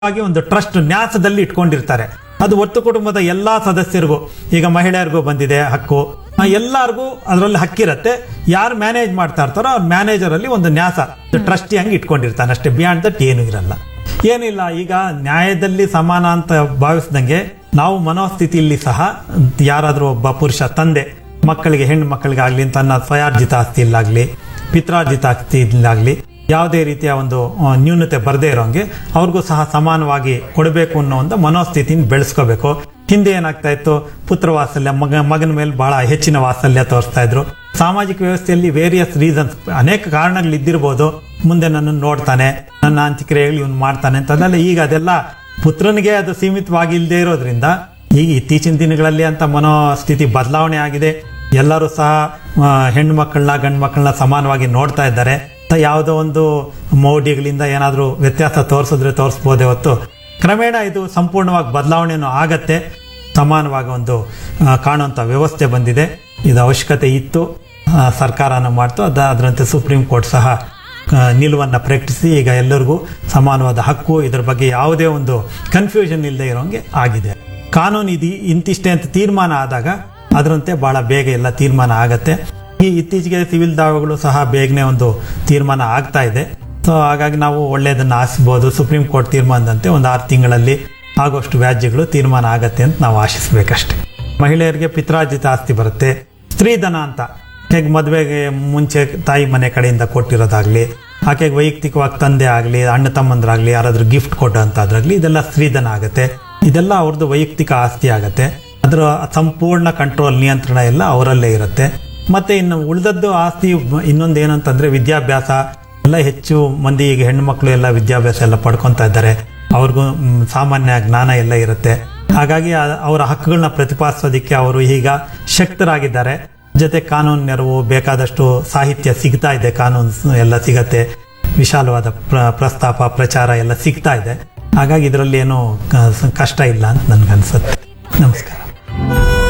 ಆಗಿ ಒಂದು ಟ್ರಸ್ಟ್ ನ್ಯಾಸದಲ್ಲಿ ಇಟ್ಕೊಂಡಿರ್ತಾರೆ ಅದು ಒಟ್ಟು ಕುಟುಂಬದ ಎಲ್ಲಾ ಸದಸ್ಯರಿಗೂ ಈಗ ಮಹಿಳೆಯರಿಗೂ ಬಂದಿದೆ ಹಕ್ಕು ಆ, ಎಲ್ಲರಿಗೂ ಅದರಲ್ಲಿ ಹಕ್ಕಿರತ್ತೆ ಯಾರು ಮ್ಯಾನೇಜ್ ಮಾಡ್ತಾ ಇರ್ತಾರೋ ಅವ್ರ ಮ್ಯಾನೇಜರ್ ಅಲ್ಲಿ ಒಂದು ನ್ಯಾಸ ಟ್ರಸ್ಟಿ ಹಂಗೆ ಇಟ್ಕೊಂಡಿರ್ತಾನೆ ಅಷ್ಟೇ ಬಿಯಾಂಡ್ ದಟ್ ಏನು ಇರಲ್ಲ ಏನಿಲ್ಲ ಈಗ ನ್ಯಾಯದಲ್ಲಿ ಸಮಾನ ಅಂತ ಭಾವಿಸ್ದಂಗೆ ನಾವು ಮನೋಸ್ಥಿತಿಯಲ್ಲಿ ಸಹ ಯಾರಾದ್ರೂ ಒಬ್ಬ ಪುರುಷ ತಂದೆ ಮಕ್ಕಳಿಗೆ ಹೆಣ್ಣು ಮಕ್ಕಳಿಗಾಗ್ಲಿ ತನ್ನ ಸ್ವಯಾರ್ಜಿತ ಆಸ್ತಿಯಲ್ಲಾಗ್ಲಿ ಪಿತ್ರಾರ್ಜಿತ ಆಸ್ತಿಯಲ್ಲಾಗ್ಲಿ ಯಾವುದೇ ರೀತಿಯ ಒಂದು ಆ, ನ್ಯೂನತೆ ಬರದೇ ಇರೋಂಗೆ ಅವ್ರಿಗೂ ಸಹ ಸಮಾನವಾಗಿ ಕೊಡಬೇಕು ಅನ್ನೋ ಒಂದು ಮನೋಸ್ಥಿತಿನ ಬೆಳೆಸ್ಕೋಬೇಕು ಹಿಂದೆ ಏನಾಗ್ತಾ ಇತ್ತು ಪುತ್ರ ವಾತ್ಸಲ್ಯ ಮಗ ಮಗನ ಮೇಲೆ ಬಹಳ ಹೆಚ್ಚಿನ ವಾತ್ಸಲ್ಯ ತೋರಿಸ್ತಾ ಇದ್ರು ಸಾಮಾಜಿಕ ವ್ಯವಸ್ಥೆಯಲ್ಲಿ ವೇರಿಯಸ್ ರೀಸನ್ಸ್ ಅನೇಕ ಕಾರಣಗಳು ಇದ್ದಿರ್ಬೋದು ಮುಂದೆ ನನ್ನನ್ನು ನೋಡ್ತಾನೆ ನನ್ನ ಅಂತ್ಯಕ್ರಿಯೆಗಳು ಇವನು ಮಾಡ್ತಾನೆ ಅಂತ ಅದೆಲ್ಲ ಈಗ ಅದೆಲ್ಲ ಪುತ್ರನಿಗೆ ಅದು ಸೀಮಿತವಾಗಿ ಇಲ್ಲದೆ ಇರೋದ್ರಿಂದ ಈಗ ಇತ್ತೀಚಿನ ದಿನಗಳಲ್ಲಿ ಅಂತ ಮನೋಸ್ಥಿತಿ ಬದಲಾವಣೆ ಆಗಿದೆ ಎಲ್ಲರೂ ಸಹ ಆ, ಹೆಣ್ಣು ಮಕ್ಕಳನ್ನ ಗಂಡು ಮಕ್ಕಳನ್ನ ಸಮಾನವಾಗಿ ನೋಡ್ತಾ ಇದ್ದಾರೆ ಅಂತ ಯಾವುದೋ ಒಂದು ಮೌಢ್ಯಗಳಿಂದ ಏನಾದರೂ ವ್ಯತ್ಯಾಸ ತೋರಿಸಿದ್ರೆ ತೋರಿಸ್ಬೋದೇ ಹೊತ್ತು ಕ್ರಮೇಣ ಇದು ಸಂಪೂರ್ಣವಾಗಿ ಬದಲಾವಣೆನೂ ಆಗತ್ತೆ ಸಮಾನವಾಗಿ ಒಂದು ಆ, ಕಾಣುವಂಥ ವ್ಯವಸ್ಥೆ ಬಂದಿದೆ ಇದು ಅವಶ್ಯಕತೆ ಇತ್ತು ಆ, ಸರ್ಕಾರನ ಮಾಡ್ತು ಅದ ಅದರಂತೆ ಸುಪ್ರೀಂ ಕೋರ್ಟ್ ಸಹ ಆ, ನಿಲುವನ್ನು ಪ್ರಕಟಿಸಿ ಈಗ ಎಲ್ಲರಿಗೂ ಸಮಾನವಾದ ಹಕ್ಕು ಇದರ ಬಗ್ಗೆ ಯಾವುದೇ ಒಂದು ಕನ್ಫ್ಯೂಷನ್ ಇಲ್ಲದೆ ಇರೋಂಗೆ ಆಗಿದೆ ಕಾನೂನು ಇದು ಇಂತಿಷ್ಟೇ ಅಂತ ತೀರ್ಮಾನ ಆದಾಗ ಅದರಂತೆ ಬಹಳ ಬೇಗ ಎಲ್ಲ ತೀರ್ಮಾನ ಆಗತ್ತೆ ಈ ಇತ್ತೀಚೆಗೆ ಸಿವಿಲ್ ದಾವೆಗಳು ಸಹ ಬೇಗನೆ ಒಂದು ತೀರ್ಮಾನ ಆಗ್ತಾ ಇದೆ ಸೊ ಹಾಗಾಗಿ ನಾವು ಒಳ್ಳೆಯದನ್ನು ಆಶಿಸ್ಬೋದು ಸುಪ್ರೀಂ ಕೋರ್ಟ್ ತೀರ್ಮಾನದಂತೆ ಒಂದು ಆರು ತಿಂಗಳಲ್ಲಿ ಆಗೋಷ್ಟು ವ್ಯಾಜ್ಯಗಳು ತೀರ್ಮಾನ ಆಗತ್ತೆ ಅಂತ ನಾವು ಆಶಿಸ್ಬೇಕಷ್ಟೆ ಮಹಿಳೆಯರಿಗೆ ಪಿತ್ರಾರ್ಜಿತ ಆಸ್ತಿ ಬರುತ್ತೆ ಸ್ತ್ರೀಧನ ಅಂತ ಹೇಗೆ ಮದುವೆಗೆ ಮುಂಚೆ ತಾಯಿ ಮನೆ ಕಡೆಯಿಂದ ಕೊಟ್ಟಿರೋದಾಗ್ಲಿ ಆಕೆಗೆ ವೈಯಕ್ತಿಕವಾಗಿ ತಂದೆ ಆಗಲಿ ಅಣ್ಣ ತಮ್ಮಂದ್ರಾಗ್ಲಿ ಯಾರಾದ್ರೂ ಗಿಫ್ಟ್ ಕೊಟ್ಟಂತಾದ್ರಾಗ್ಲಿ ಇದೆಲ್ಲ ಸ್ತ್ರೀಧನ ಆಗುತ್ತೆ ಇದೆಲ್ಲ ಅವ್ರದ್ದು ವೈಯಕ್ತಿಕ ಆಸ್ತಿ ಆಗತ್ತೆ ಅದರ ಸಂಪೂರ್ಣ ಕಂಟ್ರೋಲ್ ನಿಯಂತ್ರಣ ಎಲ್ಲ ಅವರಲ್ಲೇ ಇರುತ್ತೆ ಮತ್ತೆ ಇನ್ನು ಉಳಿದದ್ದು ಆಸ್ತಿ ಇನ್ನೊಂದು ಏನಂತಂದ್ರೆ ವಿದ್ಯಾಭ್ಯಾಸ ಎಲ್ಲ ಹೆಚ್ಚು ಮಂದಿ ಈಗ ಹೆಣ್ಣು ಮಕ್ಕಳು ಎಲ್ಲ ವಿದ್ಯಾಭ್ಯಾಸ ಎಲ್ಲ ಪಡ್ಕೊತಾ ಇದ್ದಾರೆ ಅವ್ರಿಗೂ ಮ್, ಸಾಮಾನ್ಯ ಜ್ಞಾನ ಎಲ್ಲ ಇರುತ್ತೆ ಹಾಗಾಗಿ ಆ- ಅವರ ಹಕ್ಕುಗಳನ್ನ ಪ್ರತಿಪಾದಿಸೋದಕ್ಕೆ ಅವರು ಈಗ ಶಕ್ತರಾಗಿದ್ದಾರೆ ಜೊತೆ ಕಾನೂನು ನೆರವು ಬೇಕಾದಷ್ಟು ಸಾಹಿತ್ಯ ಸಿಗ್ತಾ ಇದೆ ಕಾನೂನು ಎಲ್ಲ ಸಿಗತ್ತೆ ವಿಶಾಲವಾದ ಪ್ರ- ಪ್ರಸ್ತಾಪ ಪ್ರಚಾರ ಎಲ್ಲ ಸಿಗ್ತಾ ಇದೆ ಹಾಗಾಗಿ ಇದರಲ್ಲಿ ಏನು ಕ- ಕಷ್ಟ ಇಲ್ಲ ಅಂತ ನನ್ಗನ್ಸುತ್ತೆ ನಮಸ್ಕಾರ